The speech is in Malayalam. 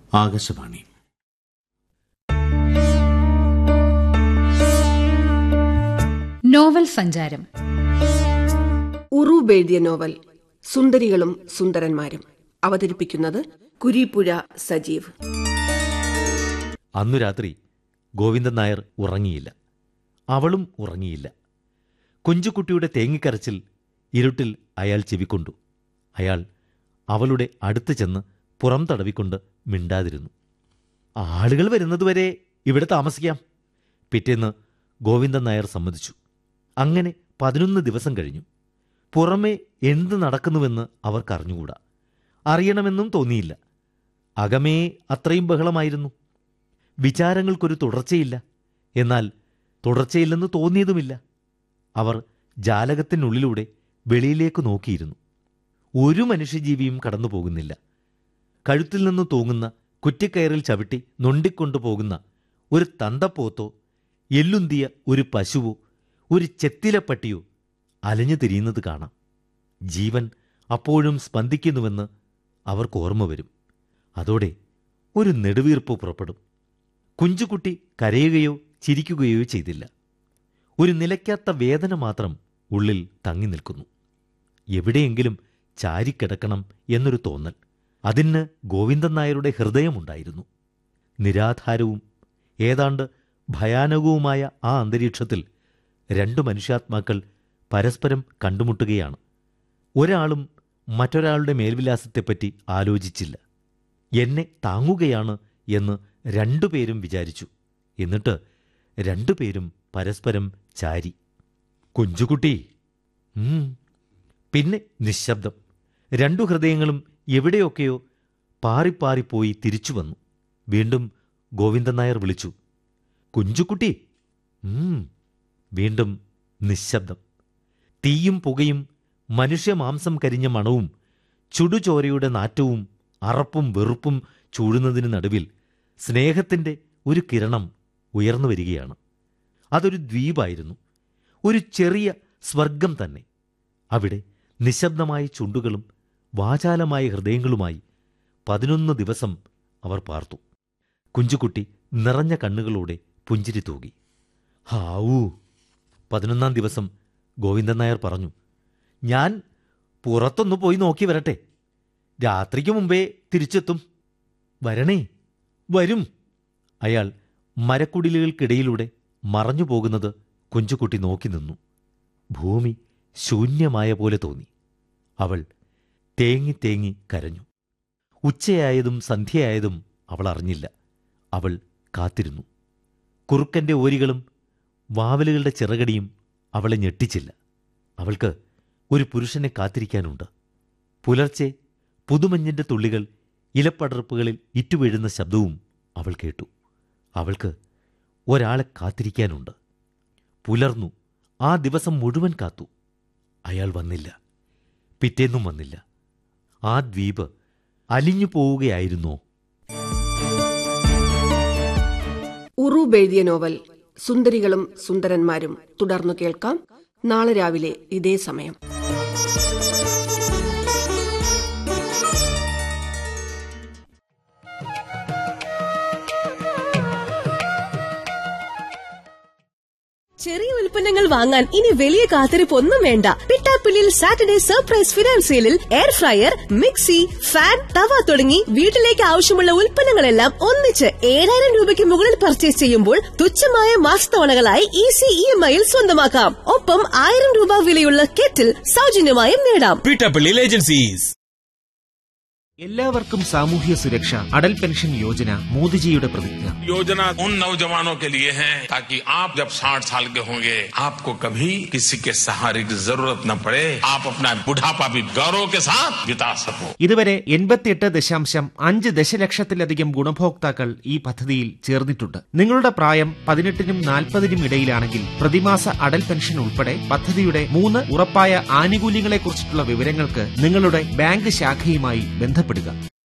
ആകാശവാണി നോവൽ സഞ്ചാരം ഉറൂബ് എഴുതിയ നോവൽ സുന്ദരികളും സുന്ദരന്മാരും അവതരിപ്പിക്കുന്നത് കുരീപ്പുഴ സജീവ് അന്നു രാത്രി ഗോവിന്ദൻ നായർ ഉറങ്ങിയില്ല അവളും ഉറങ്ങിയില്ല കുഞ്ചുകുട്ടിയുടെ തേങ്ങിക്കരച്ചിൽ ഇരുട്ടിൽ അയാൾ ചെവിക്കൊണ്ടു അയാൾ അവളുടെ അടുത്ത് ചെന്ന് പുറം തടവിക്കൊണ്ട് മിണ്ടാതിരുന്നു ആളുകൾ വരുന്നതുവരെ ഇവിടെ താമസിക്കാം പിറ്റേന്ന് ഗോവിന്ദൻ നായർ സമ്മതിച്ചു അങ്ങനെ പതിനൊന്ന് ദിവസം കഴിഞ്ഞു പുറമേ എന്ത് നടക്കുന്നുവെന്ന് അവർക്കറിഞ്ഞുകൂടാ അറിയണമെന്നും തോന്നിയില്ല അകമേ അത്രയും ബഹളമായിരുന്നു വിചാരങ്ങൾക്കൊരു തുടർച്ചയില്ല എന്നാൽ തുടർച്ചയില്ലെന്ന് തോന്നിയതുമില്ല അവർ ജാലകത്തിനുള്ളിലൂടെ വെളിയിലേക്ക് നോക്കിയിരുന്നു ഒരു മനുഷ്യജീവിയും കടന്നു പോകുന്നില്ല കഴുത്തിൽ നിന്ന് തൂങ്ങുന്ന കുറ്റിക്കയറിൽ ചവിട്ടി നൊണ്ടിക്കൊണ്ടു പോകുന്ന ഒരു തന്തപ്പോത്തോ എല്ലുന്തിയ ഒരു പശുവോ ഒരു ചെത്തിലപ്പട്ടിയോ അലഞ്ഞു തിരിയുന്നത് കാണാം ജീവൻ അപ്പോഴും സ്പന്ദിക്കുന്നുവെന്ന് അവർക്ക് ഓർമ്മ വരും അതോടെ ഒരു നെടുവീർപ്പ് പുറപ്പെടും കുഞ്ചുകുട്ടി കരയുകയോ ചിരിക്കുകയോ ചെയ്തില്ല ഒരു നിലയ്ക്കാത്ത വേദന മാത്രം ഉള്ളിൽ തങ്ങി നിൽക്കുന്നു എവിടെയെങ്കിലും ചാരിക്കിടക്കണം എന്നൊരു തോന്നൽ അതിന് ഗോവിന്ദൻ നായരുടെ ഹൃദയമുണ്ടായിരുന്നു നിരാധാരവും ഏതാണ്ട് ഭയാനകവുമായ ആ അന്തരീക്ഷത്തിൽ രണ്ടു മനുഷ്യാത്മാക്കൾ പരസ്പരം കണ്ടുമുട്ടുകയാണ് ഒരാളും മറ്റൊരാളുടെ മേൽവിലാസത്തെപ്പറ്റി ആലോചിച്ചില്ല എന്നെ താങ്ങുകയാണ് എന്ന് രണ്ടുപേരും വിചാരിച്ചു എന്നിട്ട് രണ്ടുപേരും പരസ്പരം ചാരി കുഞ്ചുകുട്ടി ഉം. പിന്നെ നിശബ്ദം രണ്ടു ഹൃദയങ്ങളും എവിടെയൊക്കെയോ പാറിപ്പാറിപ്പോയി തിരിച്ചു വന്നു വീണ്ടും ഗോവിന്ദൻ നായർ വിളിച്ചു കുഞ്ചുകുട്ടി ഉം. വീണ്ടും നിശബ്ദം തീയും പുകയും മനുഷ്യമാംസം കരിഞ്ഞ മണവും ചുടുചോരയുടെ നാറ്റവും അറപ്പും വെറുപ്പും ചൂടുന്നതിന് നടുവിൽ സ്നേഹത്തിന്റെ ഒരു കിരണം ഉയർന്നു വരികയാണ് അതൊരു ദ്വീപായിരുന്നു ഒരു ചെറിയ സ്വർഗം തന്നെ അവിടെ നിശബ്ദമായ ചുണ്ടുകളും വാചാലമായ ഹൃദയങ്ങളുമായി പതിനൊന്ന് ദിവസം അവർ പാർത്തു കുഞ്ചുകുട്ടി നിറഞ്ഞ കണ്ണുകളോടെ പുഞ്ചിരി തൂകി ഹാവൂ പതിനൊന്നാം ദിവസം ഗോവിന്ദൻ നായർ പറഞ്ഞു ഞാൻ പുറത്തൊന്നു പോയി നോക്കി വരട്ടെ രാത്രിക്ക് മുമ്പേ തിരിച്ചെത്തും വരണേ വരും അയാൾ മരക്കുടിലുകൾക്കിടയിലൂടെ മറഞ്ഞു പോകുന്നത് കുഞ്ചുകുട്ടി നോക്കി നിന്നു ഭൂമി ശൂന്യമായ പോലെ തോന്നി അവൾ തേങ്ങി തേങ്ങി കരഞ്ഞു ഉച്ചയായതും സന്ധ്യയായതും അവൾ അറിഞ്ഞില്ല അവൾ കാത്തിരുന്നു കുറുക്കന്റെ ഓരികളും വാവലുകളുടെ ചിറകടിയും അവളെ ഞെട്ടിച്ചില്ല അവൾക്ക് ഒരു പുരുഷനെ കാത്തിരിക്കാനുണ്ട് പുലർച്ചെ പുതുമഞ്ഞിന്റെ തുള്ളികൾ ഇലപ്പടർപ്പുകളിൽ ഇറ്റുവീഴുന്ന ശബ്ദവും അവൾ കേട്ടു അവൾക്ക് ഒരാളെ കാത്തിരിക്കാനുണ്ട് പുലർന്നു ആ ദിവസം മുഴുവൻ കാത്തു അയാൾ വന്നില്ല പിറ്റേന്നും വന്നില്ല ആ ദ്വീപ് അലിഞ്ഞു പോവുകയായിരുന്നോ ഉറൂബ് എഴുതിയ നോവൽ സുന്ദരികളും സുന്ദരന്മാരും തുടർന്നു കേൾക്കാം നാളെ രാവിലെ ഇതേ സമയം ചെറിയ ഉൽപ്പന്നങ്ങൾ വാങ്ങാൻ ഇനി വലിയ കാത്തിരിപ്പ് ഒന്നും വേണ്ട പിട്ടാപ്പിള്ളിൽ സാറ്റർഡേ സർപ്രൈസ് ഫിനാൻസിയലിൽ air fryer mixie fan tawa തുടങ്ങി വീട്ടിലേക്ക് ആവശ്യമുള്ള ഉൽപ്പന്നങ്ങളെല്ലാം ഒന്നിച്ച് ഏഴായിരം രൂപയ്ക്ക് മുകളിൽ പർച്ചേസ് ചെയ്യുമ്പോൾ തുച്ഛമായ മാസത്തവണകളായി ഈസി ഇ എം ഐയിൽ സ്വന്തമാക്കാം ഒപ്പം ആയിരം രൂപ വിലയുള്ള കെറ്റിൽ സൗജന്യമായും നേടാം പീഠപ്പള്ളിയിൽ ഏജൻസീസ് എല്ലാവർക്കും സാമൂഹ്യ സുരക്ഷ അടൽ പെൻഷൻ യോജന മോദിജിയുടെ പ്രതിജ്ഞ योजना उन नौजवानों के लिए है ताकि आप जब 60 साल के होंगे आपको कभी किसी के सहारे की जरूरत न पड़े आप अपना बुढ़ापा भी गौरव के साथ बिता सको ഇതുവരെ എൺപത്തിയെട്ട് ദശാംശം അഞ്ച് ദശലക്ഷത്തിലധികം ഗുണഭോക്താക്കൾ ഈ പദ്ധതിയിൽ ചേർന്നിട്ടുണ്ട് നിങ്ങളുടെ പ്രായം പതിനെട്ടിനും നാൽപ്പതിനും ഇടയിലാണെങ്കിൽ പ്രതിമാസ അടൽ പെൻഷൻ ഉൾപ്പെടെ പദ്ധതിയുടെ മൂന്ന് ഉറപ്പായ ആനുകൂല്യങ്ങളെക്കുറിച്ചിട്ടുള്ള വിവരങ്ങൾക്ക് നിങ്ങളുടെ ബാങ്ക് ശാഖയുമായി ബന്ധപ്പെടുക